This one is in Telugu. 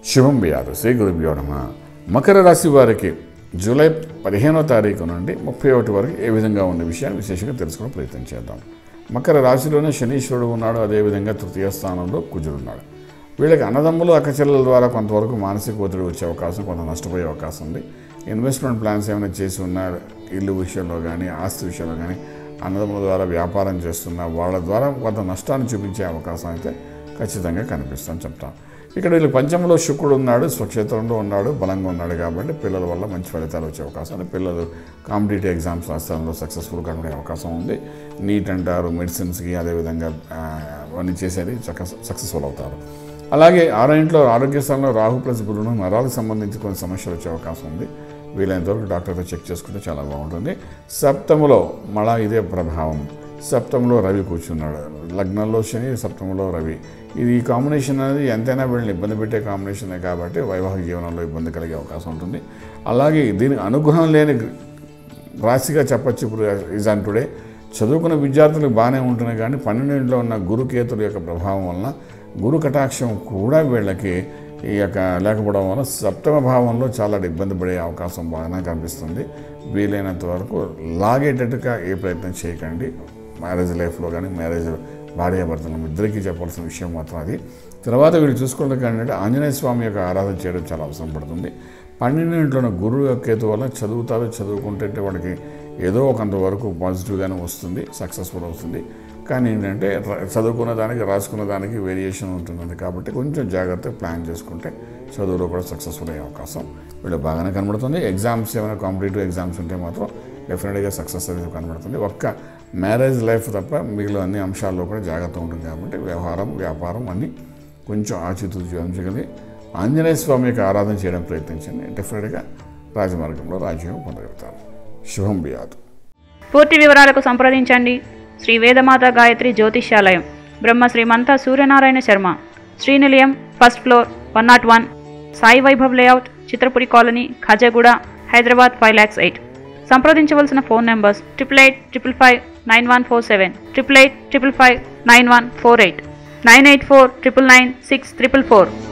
శుభం బియాదు శ్రీ గురుభ్యో నమ మకర రాశి వారికి జూలై పదిహేనో తారీఖు నుండి ముప్పై ఒకటి వరకు ఏ విధంగా ఉన్న విషయాన్ని విశేషంగా తెలుసుకునే ప్రయత్నం చేద్దాం మకర రాశిలోనే శనీశ్వరుడు ఉన్నాడు అదేవిధంగా తృతీయ స్థానంలో కుజుడున్నాడు వీళ్ళకి అన్నదమ్ములు అక్కచెల్లెల ద్వారా కొంతవరకు మానసిక ఒత్తిడి వచ్చే అవకాశం కొంత నష్టపోయే అవకాశం ఉంది ఇన్వెస్ట్మెంట్ ప్లాన్స్ ఏమైనా చేసి ఉన్నా ఇల్లు విషయంలో కానీ ఆస్తి విషయంలో కానీ అన్నదమ్ముల ద్వారా వ్యాపారం చేస్తున్న వాళ్ళ ద్వారా కొంత నష్టాన్ని చూపించే అవకాశం అయితే ఖచ్చితంగా కనిపిస్తుందని చెప్తాం ఇక్కడ వీళ్ళు పంచంలో శుక్రుడు ఉన్నాడు స్వక్షేత్రంలో ఉన్నాడు బలంగా ఉన్నాడు కాబట్టి పిల్లల వల్ల మంచి ఫలితాలు వచ్చే అవకాశం ఉంది పిల్లలు కాంపిటేటివ్ ఎగ్జామ్స్ రాష్ట్రంలో సక్సెస్ఫుల్గా ఉండే అవకాశం ఉంది నీట్ అంటారు మెడిసిన్స్కి అదేవిధంగా ఆ, అవన్నీ చేసేది సక్సెస్ఫుల్ అవుతారు అలాగే ఆరో ఇంట్లో ఆరోగ్య స్థలంలో రాహు ప్లస్ గురువును నరాలకు సంబంధించి కొన్ని సమస్యలు వచ్చే అవకాశం ఉంది వీలైనంతవరకు డాక్టర్తో చెక్ చేసుకుంటే చాలా బాగుంటుంది సప్తములో మళ్ళా ఇదే ప్రభావం సప్తమంలో రవి కూర్చున్నాడు లగ్నంలో శని సప్తమంలో రవి ఇది ఈ కాంబినేషన్ అనేది ఎంతైనా వీళ్ళని ఇబ్బంది పెట్టే కాంబినేషనే కాబట్టి వైవాహిక జీవనంలో ఇబ్బంది కలిగే అవకాశం ఉంటుంది అలాగే దీనికి అనుగ్రహం లేని రాశిగా చెప్పచ్చు ఇప్పుడు ఇజాన్ టుడే చదువుకున్న విద్యార్థులకు బాగానే ఉంటుంది కానీ పన్నెండింటిలో ఉన్న గురుకేతుల యొక్క ప్రభావం వలన గురు కటాక్షం కూడా వీళ్ళకి ఈ యొక్క లేకపోవడం వల్ల సప్తమ భావంలో చాలా ఇబ్బంది పడే అవకాశం బాగానే కనిపిస్తుంది వీలైనంత వరకు లాగేటట్టుగా ఏ ప్రయత్నం చేయకండి మ్యారేజ్ లైఫ్లో కానీ మ్యారేజ్ భార్యాభర్తలు ఇద్దరికీ చెప్పాల్సిన విషయం మాత్రం అది తర్వాత వీళ్ళు చూసుకోవడం ఏంటంటే ఆంజనేయ స్వామి యొక్క ఆరాధన చేయడం చాలా అవసరం పడుతుంది పన్నెండింటిలో ఉన్న గురువు యొక్క కేతు వల్ల చదువుతారు చదువుకుంటే వాళ్ళకి ఏదో కొంతవరకు పాజిటివ్గానే వస్తుంది సక్సెస్ఫుల్ అవుతుంది కానీ ఏంటంటే ర- చదువుకున్న దానికి రాసుకున్న దానికి వేరియేషన్ ఉంటుంది కాబట్టి కొంచెం జాగ్రత్తగా ప్లాన్ చేసుకుంటే చదువులో కూడా సక్సెస్ఫుల్ అయ్యే అవకాశం వీళ్ళు బాగానే కనబడుతుంది ఎగ్జామ్స్ ఏమైనా కాంపిటేటివ్ ఎగ్జామ్స్ ఉంటే మాత్రం డెఫినెట్గా సక్సెస్ అనేది కనబడుతుంది ఒక్క మ్యారేజ్ లైఫ్ తప్ప మిగిలిన అన్ని అంశాల్లో కూడా జాగ్రత్త ఉంటుంది కాబట్టి వ్యవహారం వ్యాపారం అన్నీ కొంచెం ఆచితూచి ఉంచగలిగి ఆంజనేయ స్వామి యొక్క ఆరాధన చేయడం ప్రయత్నించండి డెఫినెట్గా రాజమార్గంలో రాజ్యం పొందగలుగుతారు శుభం బియాదు పూర్తి వివరాలకు సంప్రదించండి Shri Vedamata Gayatri Jyotishyalayam Brahma Shrimantha Suryanarayana Sharma Srinilayam first floor one nought one Sai Vaibhav layout Chitrapuri colony Khajaguda Hyderabad five lakhs eight సంప్రదించవలసిన phone numbers triple eight triple five nine one four seven triple eight triple five nine one four eight nine eight four triple nine six triple four